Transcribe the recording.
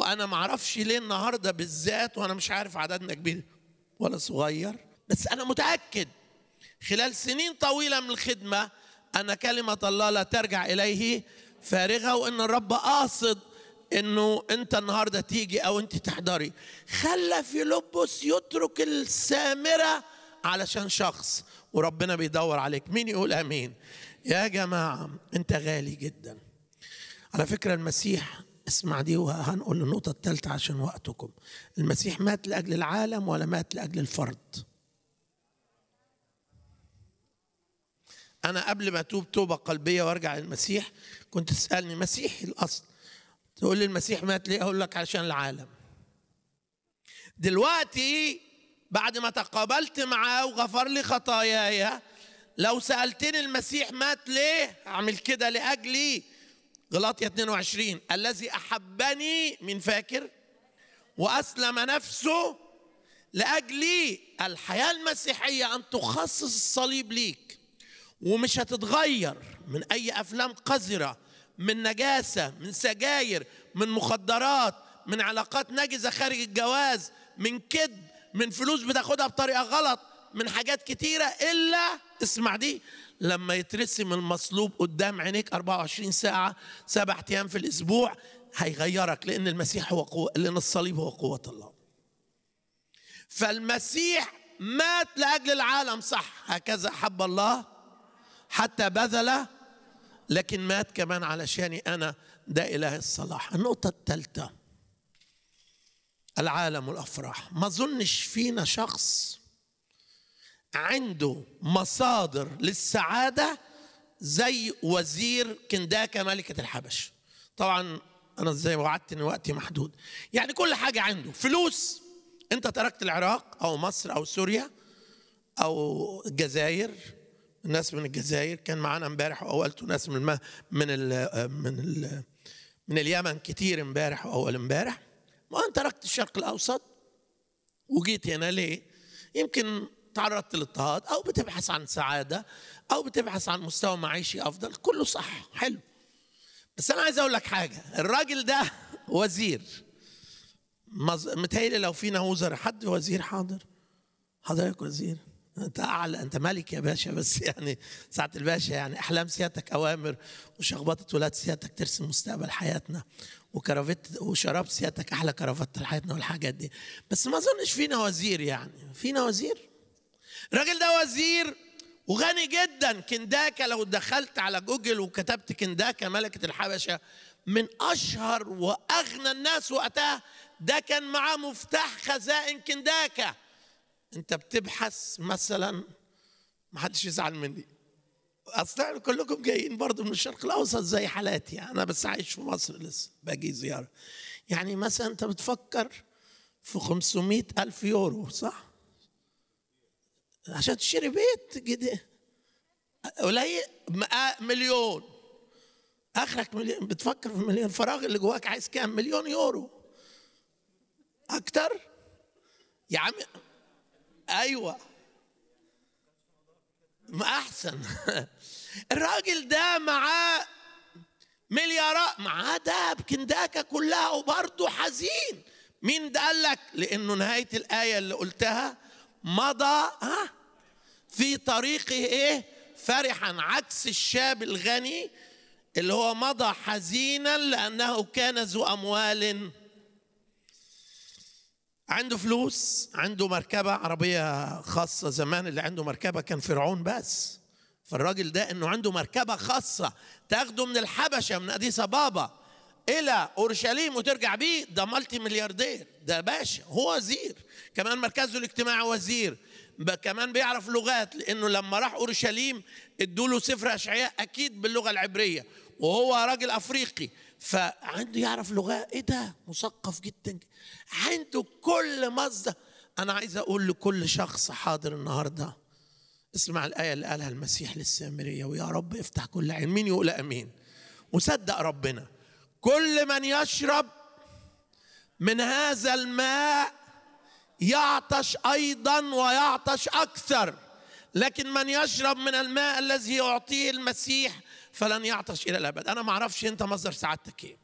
وانا ما اعرفش ليه النهارده بالذات وانا مش عارف عددنا كبير ولا صغير بس انا متاكد خلال سنين طويله من الخدمه ان كلمه الله لا ترجع اليه فارغه وان الرب قاصد انه انت النهارده تيجي او انت تحضري خلى فيلبس يترك السامره علشان شخص وربنا بيدور عليك مين يقول امين يا جماعه انت غالي جدا على فكره المسيح اسمع دي وهنقول النقطه الثالثه عشان وقتكم المسيح مات لاجل العالم ولا مات لاجل الفرد انا قبل ما اتوب توبه قلبيه وارجع للمسيح كنت تسالني مسيحي الاصل تقول لي المسيح مات ليه اقول لك عشان العالم دلوقتي بعد ما تقابلت معاه وغفر لي خطاياي لو سالتني المسيح مات ليه اعمل كده لاجلي غلاطيا 22 الذي احبني من فاكر واسلم نفسه لاجلي الحياه المسيحيه ان تخصص الصليب ليك ومش هتتغير من اي افلام قذره من نجاسه من سجاير من مخدرات من علاقات نجسه خارج الجواز من كذب من فلوس بتاخدها بطريقه غلط من حاجات كتيره الا اسمع دي لما يترسم المصلوب قدام عينيك 24 ساعه سبع ايام في الاسبوع هيغيرك لان المسيح هو قوه لان الصليب هو قوه الله فالمسيح مات لاجل العالم صح هكذا حب الله حتى بذل لكن مات كمان علشاني انا ده اله الصلاح النقطه الثالثه العالم والافراح ما اظنش فينا شخص عنده مصادر للسعاده زي وزير كنداكه ملكه الحبش طبعا انا زي ما وعدت ان وقتي محدود يعني كل حاجه عنده فلوس انت تركت العراق او مصر او سوريا او الجزائر الناس من الجزائر كان معانا امبارح واولته ناس من الم... من ال... من ال... من اليمن كتير امبارح واول امبارح ما انت تركت الشرق الاوسط وجيت هنا ليه؟ يمكن تعرضت للاضطهاد او بتبحث عن سعاده او بتبحث عن مستوى معيشي افضل كله صح حلو بس انا عايز اقول لك حاجه الراجل ده وزير مز... متهيألي لو فينا وزراء حد وزير حاضر حضرتك وزير انت اعلى انت ملك يا باشا بس يعني ساعه الباشا يعني احلام سيادتك اوامر وشخبطه ولاد سيادتك ترسم مستقبل حياتنا وكرافت وشراب سيادتك احلى كرافته لحياتنا والحاجات دي بس ما اظنش فينا وزير يعني فينا وزير الراجل ده وزير وغني جدا كنداكا لو دخلت على جوجل وكتبت كنداكا ملكه الحبشه من اشهر واغنى الناس وقتها ده كان معاه مفتاح خزائن كنداكا انت بتبحث مثلا ما حدش يزعل مني اصلا كلكم جايين برضه من الشرق الاوسط زي حالاتي انا بس عايش في مصر لسه باجي زياره يعني مثلا انت بتفكر في 500 الف يورو صح عشان تشتري بيت كده قليل مليون اخرك مليون بتفكر في مليون الفراغ اللي جواك عايز كام مليون يورو اكتر يا عم ايوه ما احسن الراجل ده معاه مليارات معاه دهب كنداكه كلها وبرضه حزين مين ده قال لك لانه نهايه الايه اللي قلتها مضى ها في طريقه ايه فرحا عكس الشاب الغني اللي هو مضى حزينا لانه كان ذو اموال عنده فلوس عنده مركبة عربية خاصة زمان اللي عنده مركبة كان فرعون بس فالراجل ده انه عنده مركبة خاصة تاخده من الحبشة من أديس أبابا إلى أورشليم وترجع بيه ده مالتي ملياردير ده باشا هو وزير كمان مركزه الاجتماعي وزير كمان بيعرف لغات لأنه لما راح أورشليم ادوا له سفر أشعياء أكيد باللغة العبرية وهو راجل أفريقي فعنده يعرف لغات ايه ده مثقف جدا عنده كل مصدر انا عايز اقول لكل شخص حاضر النهارده اسمع الايه اللي قالها المسيح للسامريه ويا رب افتح كل عين مين يقول امين وصدق ربنا كل من يشرب من هذا الماء يعطش ايضا ويعطش اكثر لكن من يشرب من الماء الذي يعطيه المسيح فلن يعطش الى الابد انا ما اعرفش انت مصدر سعادتك ايه